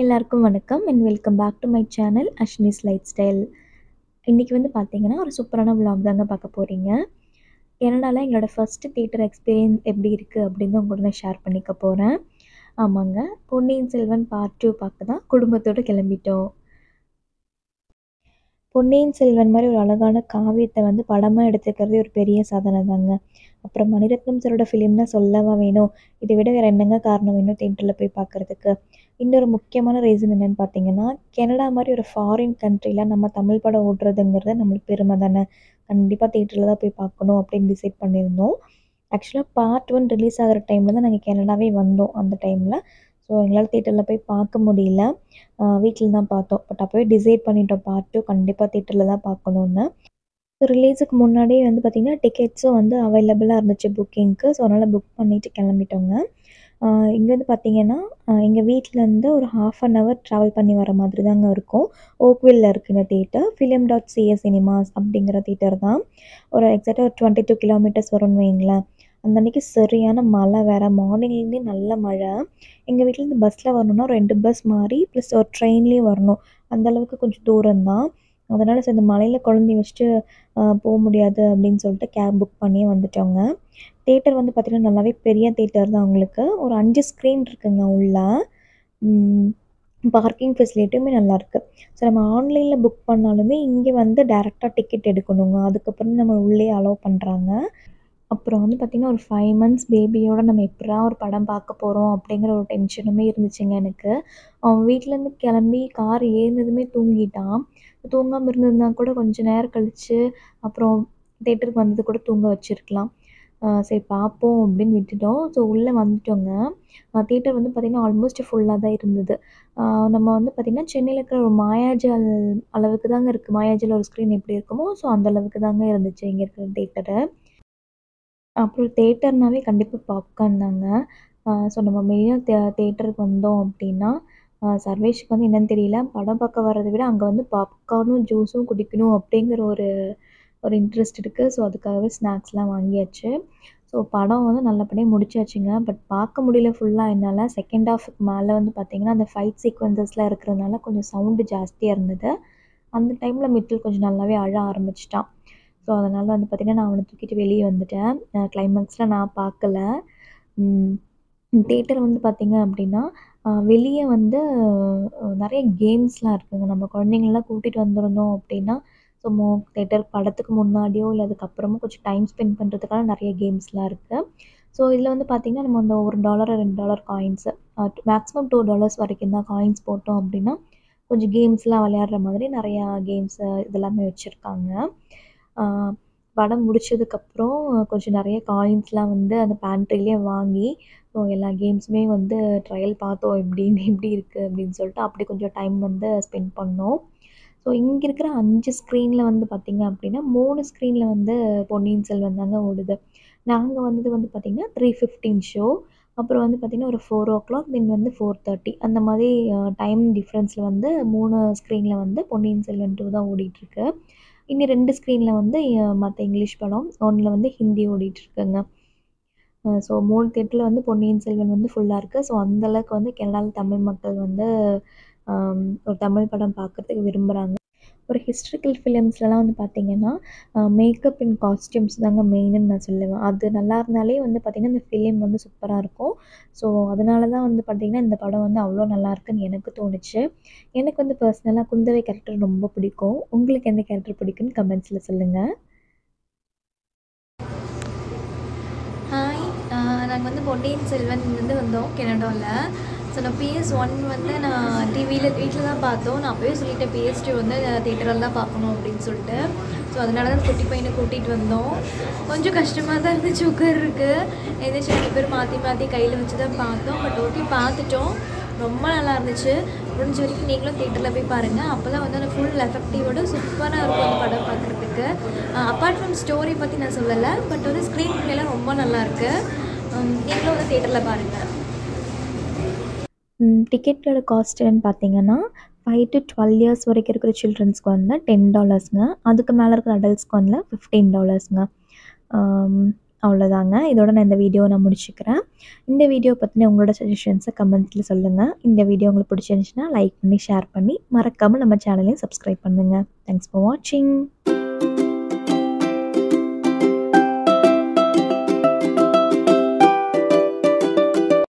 எல்லாருக்கும் வணக்கம் and welcome back to my channel Ashni's lifestyle இன்றைக்கி வந்து பார்த்தீங்கன்னா ஒரு சூப்பரான vlog தாங்க பார்க்க போகிறீங்க கனடாவில் எங்களோட ஃபஸ்ட்டு தியேட்டர் எக்ஸ்பீரியன்ஸ் எப்படி இருக்குது அப்படின்னு உங்களோட நான் ஷேர் பண்ணிக்க போகிறேன் ஆமாங்க பொன்னியின் செல்வன் பார்ட் டூ பார்க்க தான் குடும்பத்தோடு கிளம்பிட்டோம் பொன்னியின் செல்வன் மாதிரி ஒரு அழகான காவியத்தை வந்து படமாக எடுத்துக்கிறதே ஒரு பெரிய சாதனை தாங்க அப்புறம் மணிரத்னம் சாரோட ஃபிலிம்னா சொல்லவா வேணும் இதை விட வேறு என்னங்க காரணம் வேணும் தேட்டரில் போய் பார்க்குறதுக்கு இன்னொரு முக்கியமான ரீசன் என்னென்னு பார்த்தீங்கன்னா கனடா மாதிரி ஒரு ஃபாரின் கண்ட்ரியில் நம்ம தமிழ் படம் ஓடுறதுங்கிறது நம்மளுக்கு பெருமை தானே கண்டிப்பாக தேட்டரில் தான் போய் பார்க்கணும் அப்படின்னு டிசைட் பண்ணியிருந்தோம் ஆக்சுவலாக பார்ட் ஒன் ரிலீஸ் ஆகிற டைமில் தான் நாங்கள் கனடாவே வந்தோம் அந்த டைமில் ஸோ எங்களால் தேட்டரில் போய் பார்க்க முடியல வீட்டில் தான் பார்த்தோம் பட் அப்போவே டிசைட் பண்ணிட்டோம் பார்ட் டூ கண்டிப்பாக தேட்டரில் தான் பார்க்கணுன்னு ஸோ ரிலீஸுக்கு முன்னாடியே வந்து பார்த்திங்கன்னா டிக்கெட்ஸும் வந்து அவைலபிளாக இருந்துச்சு புக்கிங்க்கு ஸோ அதனால் புக் பண்ணிவிட்டு கிளம்பிட்டோங்க இங்கே வந்து பார்த்திங்கன்னா எங்கள் வீட்டிலேருந்து ஒரு ஹாஃப் அன் ஹவர் ட்ராவல் பண்ணி வர மாதிரி தாங்க இருக்கும் ஓக்வில்ல இருக்குங்க theatre film dot CS cinemas அப்படிங்கிற தேட்டர் தான் ஒரு எக்ஸாக்டாக ஒரு டுவெண்ட்டி டூ கிலோமீட்டர்ஸ் வரும்னு வைங்களேன் அந்த அன்றைக்கி சரியான மழை வேறு மார்னிங்லேருந்தே நல்ல மழை எங்கள் வீட்டிலேருந்து பஸ்ஸில் வரணுன்னா ரெண்டு பஸ் மாறி ப்ளஸ் ஒரு ட்ரெயின்லேயும் வரணும் அந்தளவுக்கு கொஞ்சம் தூரம் தான் அதனால் சரி இந்த மழையில் குழந்தைய வச்சுட்டு போக முடியாது அப்படின்னு சொல்லிட்டு கேப் புக் பண்ணி வந்துட்டோங்க தேட்டர் வந்து பார்த்திங்கன்னா நல்லாவே பெரிய தேட்டர் தான் உங்களுக்கு ஒரு அஞ்சு ஸ்க்ரீன் இருக்குங்க உள்ள பார்க்கிங் ஃபெசிலிட்டியுமே நல்லாயிருக்கு ஸோ நம்ம ஆன்லைனில் புக் பண்ணாலுமே இங்கே வந்து டேரெக்டாக டிக்கெட் எடுக்கணுங்க அதுக்கப்புறம் நம்ம உள்ளே அலோவ் பண்ணுறாங்க அப்புறம் வந்து பார்த்திங்கன்னா ஒரு ஃபைவ் மந்த்ஸ் பேபியோட நம்ம எப்படா ஒரு படம் பார்க்க போகிறோம் அப்படிங்கிற ஒரு டென்ஷனுமே இருந்துச்சுங்க எனக்கு அவன் வீட்டிலேருந்து கிளம்பி கார் ஏறினதுமே தூங்கிட்டான் தூங்காமல் இருந்திருந்தா கூட கொஞ்சம் நேரம் கழித்து அப்புறம் தேட்டருக்கு வந்தது கூட தூங்க வச்சுருக்கலாம் சரி பார்ப்போம் அப்படின்னு விட்டுட்டோம் ஸோ உள்ளே வந்துட்டோங்க தேட்டர் வந்து பார்த்திங்கன்னா ஆல்மோஸ்ட் ஃபுல்லாக தான் இருந்தது நம்ம வந்து பார்த்திங்கன்னா சென்னையில் இருக்கிற ஒரு மாயாஜால் அளவுக்கு தாங்க இருக்குது மாயாஜால் ஒரு ஸ்க்ரீன் எப்படி இருக்குமோ ஸோ அந்த அளவுக்கு தாங்க இருந்துச்சு இங்கே இருக்கிற தேட்டரு அப்புறம் தேட்டர்னாவே கண்டிப்பாக பாப்கார்ன் தாங்க ஸோ நம்ம மெயினாக தே தேட்டருக்கு வந்தோம் அப்படின்னா சர்வேஷுக்கு வந்து என்னென்னு தெரியல படம் பார்க்க வர்றதை விட அங்கே வந்து பாப்கார்னும் ஜூஸும் குடிக்கணும் அப்படிங்கிற ஒரு ஒரு இன்ட்ரெஸ்ட் இருக்குது ஸோ அதுக்காகவே ஸ்நாக்ஸ்லாம் வாங்கியாச்சு ஸோ படம் வந்து நல்லபடியாக முடிச்சாச்சுங்க பட் பார்க்க முடியல ஃபுல்லாக என்னால் செகண்ட் ஹாஃபுக்கு மேலே வந்து பார்த்திங்கன்னா அந்த ஃபைட் சீக்வன்சஸ்லாம் இருக்கிறதுனால கொஞ்சம் சவுண்டு ஜாஸ்தியாக இருந்தது அந்த டைமில் மிட்டில் கொஞ்சம் நல்லாவே அழ ஆரம்பிச்சிட்டான் ஸோ அதனால் வந்து பார்த்திங்கன்னா நான் அவனை தூக்கிட்டு வெளியே வந்துட்டேன் கிளைமேக்ஸில் நான் பார்க்கல தேட்டர் வந்து பார்த்திங்க அப்படின்னா வெளியே வந்து நிறைய கேம்ஸ்லாம் இருக்குதுங்க நம்ம குழந்தைங்களெலாம் கூட்டிகிட்டு வந்திருந்தோம் அப்படின்னா ஸோ மோ தேட்டர் படத்துக்கு முன்னாடியோ இல்லை அதுக்கப்புறமோ கொஞ்சம் டைம் ஸ்பெண்ட் பண்ணுறதுக்கான நிறைய கேம்ஸ்லாம் இருக்குது ஸோ இதில் வந்து பார்த்திங்கன்னா நம்ம அந்த ஒரு டாலர் ரெண்டு dollar coins maximum two dollars வரைக்கும் தான் காயின்ஸ் போட்டோம் அப்படின்னா கொஞ்சம் கேம்ஸ்லாம் விளையாடுற மாதிரி நிறையா கேம்ஸு இதெல்லாமே வச்சுருக்காங்க படம் முடிச்சதுக்கப்புறம் கொஞ்சம் நிறைய காயின்ஸ்லாம் வந்து அந்த பேண்ட்ரிலே வாங்கி ஸோ எல்லா கேம்ஸுமே வந்து ட்ரையல் பார்த்தோம் எப்படின்னு எப்படி இருக்குது அப்படின்னு சொல்லிட்டு அப்படி கொஞ்சம் டைம் வந்து ஸ்பெண்ட் பண்ணோம் ஸோ இங்கே இருக்கிற அஞ்சு ஸ்க்ரீனில் வந்து பார்த்திங்க அப்படின்னா மூணு ஸ்க்ரீனில் வந்து பொன்னியின் செல்வன் தாங்க ஓடுது நாங்கள் வந்தது வந்து பார்த்திங்கன்னா த்ரீ ஃபிஃப்டீன் ஷோ அப்புறம் வந்து பார்த்திங்கன்னா ஒரு ஃபோர் ஓ கிளாக் தென் வந்து ஃபோர் தேர்ட்டி அந்த மாதிரி டைம் டிஃப்ரென்ஸில் வந்து மூணு ஸ்க்ரீனில் வந்து பொன்னியின் செல்வன் டூ தான் ஓடிட்டுருக்கு இன்னி ரெண்டு ஸ்க்ரீனில் வந்து மற்ற இங்கிலீஷ் படம் ஒன்றில் வந்து ஹிந்தி ஓடிட்டுருக்குங்க ஸோ மூணு தேட்டரில் வந்து பொன்னியின் செல்வன் வந்து ஃபுல்லாக இருக்குது ஸோ அந்தளவுக்கு வந்து கனடாவில் தமிழ் மக்கள் வந்து ஒரு தமிழ் படம் பார்க்குறதுக்கு விரும்புகிறாங்க ஒரு ஹிஸ்ட்ரிக்கல் ஃபிலிம்ஸ்லலாம் வந்து பார்த்திங்கன்னா மேக்கப் அண்ட் காஸ்டியூம்ஸ் தாங்க மெயினுன்னு நான் சொல்லுவேன் அது நல்லா இருந்தாலே வந்து பார்த்திங்கன்னா இந்த ஃபிலிம் வந்து சூப்பராக இருக்கும் ஸோ அதனால தான் வந்து பார்த்திங்கன்னா இந்த படம் வந்து அவ்வளோ நல்லாயிருக்குன்னு எனக்கு தோணுச்சு எனக்கு வந்து பர்சனலாக குந்தவை கேரக்டர் ரொம்ப பிடிக்கும் உங்களுக்கு எந்த கேரக்டர் பிடிக்குன்னு கமெண்ட்ஸில் சொல்லுங்கள் ஹாய் நாங்கள் வந்து பொன்னியின் செல்வன் வந்து வந்தோம் கனடாவில் ஸோ நான் பிஎஸ் ஒன் வந்து நான் டிவியில் வீட்டில் தான் பார்த்தோம் நான் அப்போயே சொல்லிட்டேன் பிஎஸ் டூ வந்து தேட்டரில் தான் பார்க்கணும் அப்படின்னு சொல்லிட்டு ஸோ அதனால தான் குட்டி பையனை கூட்டிகிட்டு வந்தோம் கொஞ்சம் கஷ்டமாக தான் இருந்துச்சு உட்காருக்கு எதாச்சும் ரெண்டு பேர் மாற்றி மாற்றி கையில் வச்சு தான் பார்த்தோம் பட் ஓகே பார்த்துட்டோம் ரொம்ப நல்லா இருந்துச்சு முடிஞ்ச வரைக்கும் நீங்களும் தேட்டரில் போய் பாருங்கள் அப்போ தான் வந்து அந்த ஃபுல் எஃபெக்டிவோட சூப்பராக இருக்கும் அந்த படம் பார்க்குறதுக்கு அப்பார்ட் ஃப்ரம் ஸ்டோரி பற்றி நான் சொல்லலை பட் வந்து ஸ்க்ரீன் பிளேலாம் ரொம்ப நல்லாயிருக்கு நீங்களும் வந்து தேட்டரில் பாருங்கள் டிக்கெட்டோட காஸ்ட் என்னன்னு பார்த்தீங்கன்னா ஃபைவ் டு டுவெல் இயர்ஸ் வரைக்கும் இருக்கிற சில்ட்ரன்ஸ்க்கு வந்து டென் டாலர்ஸுங்க அதுக்கு மேலே இருக்கிற அடல்ட்ஸ்க்கு வந்து ஃபிஃப்டீன் டாலர்ஸுங்க அவ்வளோதாங்க இதோட நான் இந்த வீடியோவை நான் முடிச்சுக்கிறேன் இந்த வீடியோ பற்றின உங்களோட சஜஷன்ஸை கமெண்ட்ஸில் சொல்லுங்கள் இந்த வீடியோ உங்களுக்கு பிடிச்சிருந்துச்சுன்னா லைக் பண்ணி ஷேர் பண்ணி மறக்காமல் நம்ம சேனலையும் சப்ஸ்கிரைப் பண்ணுங்கள் தேங்க்ஸ் ஃபார் வாட்சிங்